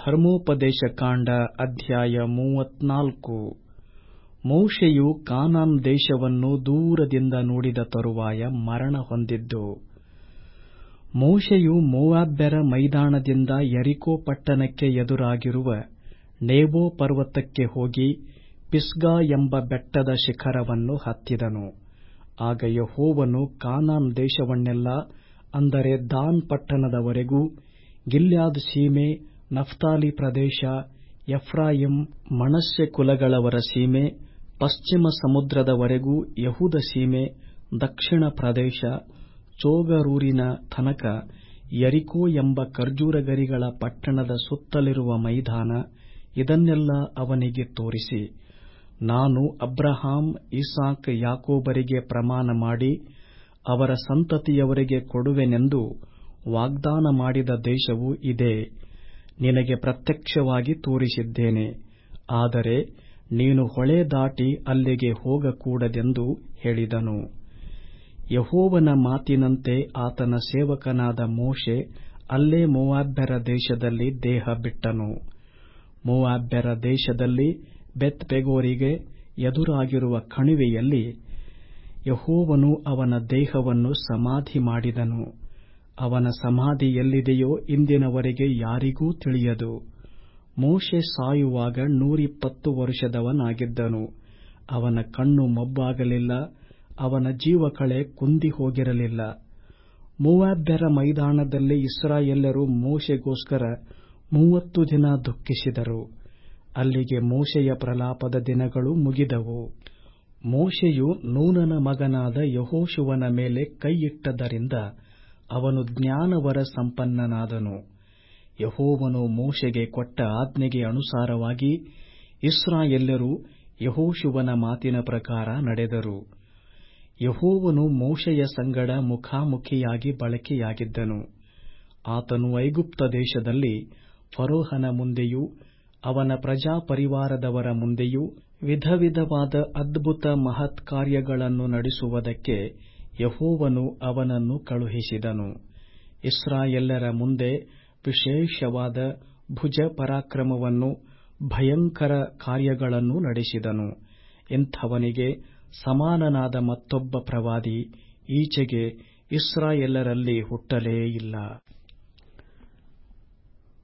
ಧರ್ಮೋಪದೇಶಕಾಂಡ ಅಧ್ಯಾಯ ಮೂವತ್ನಾಲ್ಕು ಮೋಶೆಯು ಕಾನಾನ್ ದೇಶವನ್ನು ದೂರದಿಂದ ನೋಡಿದ ತರುವಾಯ ಮರಣ ಹೊಂದಿದ್ದು ಮೋಶೆಯು ಮೋವಾಬ್ಯರ ಮೈದಾನದಿಂದ ಯರಿಕೋ ಪಟ್ಟಣಕ್ಕೆ ಎದುರಾಗಿರುವ ನೇಬೋ ಪರ್ವತಕ್ಕೆ ಹೋಗಿ ಪಿಸ್ಗಾ ಎಂಬ ಬೆಟ್ಟದ ಶಿಖರವನ್ನು ಹತ್ತಿದನು ಆಗ ಯೆಹೋವನು ಕಾನಾನ್ ದೇಶವನ್ನೆಲ್ಲಾ ಅಂದರೆ ದಾನ್ ಪಟ್ಟಣದವರೆಗೂ ಗಿಲ್ಯಾದ್ ಸೀಮೆ ನಫ್ತಾಲಿ ಪ್ರದೇಶ ಎಫ್ರಾಯೀಮ್ ಮನಸ್ಸೆ ಕುಲಗಳವರ ಸೀಮೆ ಪಶ್ಚಿಮ ಸಮುದ್ರದವರೆಗೂ ಯೆಹೂದ ಸೀಮೆ ದಕ್ಷಿಣ ಪ್ರದೇಶ ಚೋಗರೂರಿನ ತನಕ ಯರಿಕೋ ಎಂಬ ಖರ್ಜೂರಗರಿಗಳ ಪಟ್ಟಣದ ಸುತ್ತಲಿರುವ ಮೈದಾನ ಇದನ್ನೆಲ್ಲಾ ಅವನಿಗೆ ತೋರಿಸಿ ನಾನು ಅಬ್ರಹಾಮ್ ಇಸಾಕ್ ಯಾಕೋಬರಿಗೆ ಪ್ರಮಾಣ ಮಾಡಿ ಅವರ ಸಂತತಿಯವರಿಗೆ ಕೊಡುವೆನೆಂದು ವಾಗ್ದಾನ ಮಾಡಿದ ದೇಶವು ಇದೇ ನಿನಗೆ ಪ್ರತ್ಯಕ್ಷವಾಗಿ ತೋರಿಸಿದ್ದೇನೆ ಆದರೆ ನೀನು ಹೊಳೆ ದಾಟಿ ಅಲ್ಲಿಗೆ ಹೋಗಕೂಡದೆಂದು ಹೇಳಿದನು ಯೆಹೋವನ ಮಾತಿನಂತೆ ಆತನ ಸೇವಕನಾದ ಮೋಶೆ ಅಲ್ಲೇ ಮೋವಾಬ್ಯರ ದೇಶದಲ್ಲಿ ದೇಹ ಬಿಟ್ಟನು ಮೋವಾಬ್ಯರ ದೇಶದಲ್ಲಿ ಬೆತ್ ಪೆಗೋರಿಗೆ ಎದುರಾಗಿರುವ ಕಣಿವೆಯಲ್ಲಿ ಯೆಹೋವನು ಅವನ ದೇಹವನ್ನು ಸಮಾಧಿ ಮಾಡಿದನು ಅವನ ಸಮಾಧಿ ಎಲ್ಲಿದೆಯೋ ಇಂದಿನವರೆಗೆ ಯಾರಿಗೂ ತಿಳಿಯದು ಮೋಶೆ ಸಾಯುವಾಗ ನೂರಿಪ್ಪತ್ತು ವರುಷದವನಾಗಿದ್ದನು ಅವನ ಕಣ್ಣು ಮೊಬ್ಬಾಗಲಿಲ್ಲ ಅವನ ಜೀವಕಳೆ ಕುಂದಿ ಹೋಗಿರಲಿಲ್ಲ ಮೋವಾಬ್ಯರ ಮೈದಾನದಲ್ಲಿ ಇಸ್ರಾಯೇಲ್ಯರು ಮೋಶೆಗೋಸ್ಕರ ಮೂವತ್ತು ದಿನ ದುಃಖಿಸಿದರು ಅಲ್ಲಿಗೆ ಮೋಶೆಯ ಪ್ರಲಾಪದ ದಿನಗಳು ಮುಗಿದವು ಮೋಶೆಯು ನೂನನ ಮಗನಾದ ಯೆಹೋಶುವನ ಮೇಲೆ ಕೈಯಿಟ್ಟದರಿಂದ ಅವನು ಜ್ಞಾನವರ ಸಂಪನ್ನನಾದನು ಯೆಹೋವನು ಮೋಶೆಗೆ ಕೊಟ್ಟ ಆಜ್ಞೆಗೆ ಅನುಸಾರವಾಗಿ ಇಸ್ರಾಯೇಲ್ಯರು ಯೆಹೋಶುವನ ಮಾತಿನ ಪ್ರಕಾರ ನಡೆದರು ಯೆಹೋವನು ಮೋಶೆಯ ಸಂಗಡ ಮುಖಾಮುಖಿಯಾಗಿ ಬಳಕೆಯಾಗಿದ್ದನು ಆತನು ಐಗುಪ್ತ ದೇಶದಲ್ಲಿ ಫರೋಹನ ಮುಂದೆಯೂ ಅವನ ಪ್ರಜಾಪರಿವಾರದವರ ಮುಂದೆಯೂ ವಿಧವಿಧವಾದ ಅದ್ಭುತ ಮಹತ್ಕಾರ್ಯಗಳನ್ನು ನಡೆಸುವುದಕ್ಕೆ ಯೆಹೋವನು ಅವನನ್ನು ಕಳುಹಿಸಿದನು ಇಸ್ರಾಯೇಲ್ಯರ ಮುಂದೆ ವಿಶೇಷವಾದ ಭುಜ ಪರಾಕ್ರಮವನ್ನು ಭಯಂಕರ ಕಾರ್ಯಗಳನ್ನು ನಡೆಸಿದನು ಇಂಥವನಿಗೆ ಸಮಾನನಾದ ಮತ್ತೊಬ್ಬ ಪ್ರವಾದಿ ಈಚೆಗೆ ಇಸ್ರಾಯೇಲ್ಯರಲ್ಲಿ ಹುಟ್ಟಲೇ ಇಲ್ಲ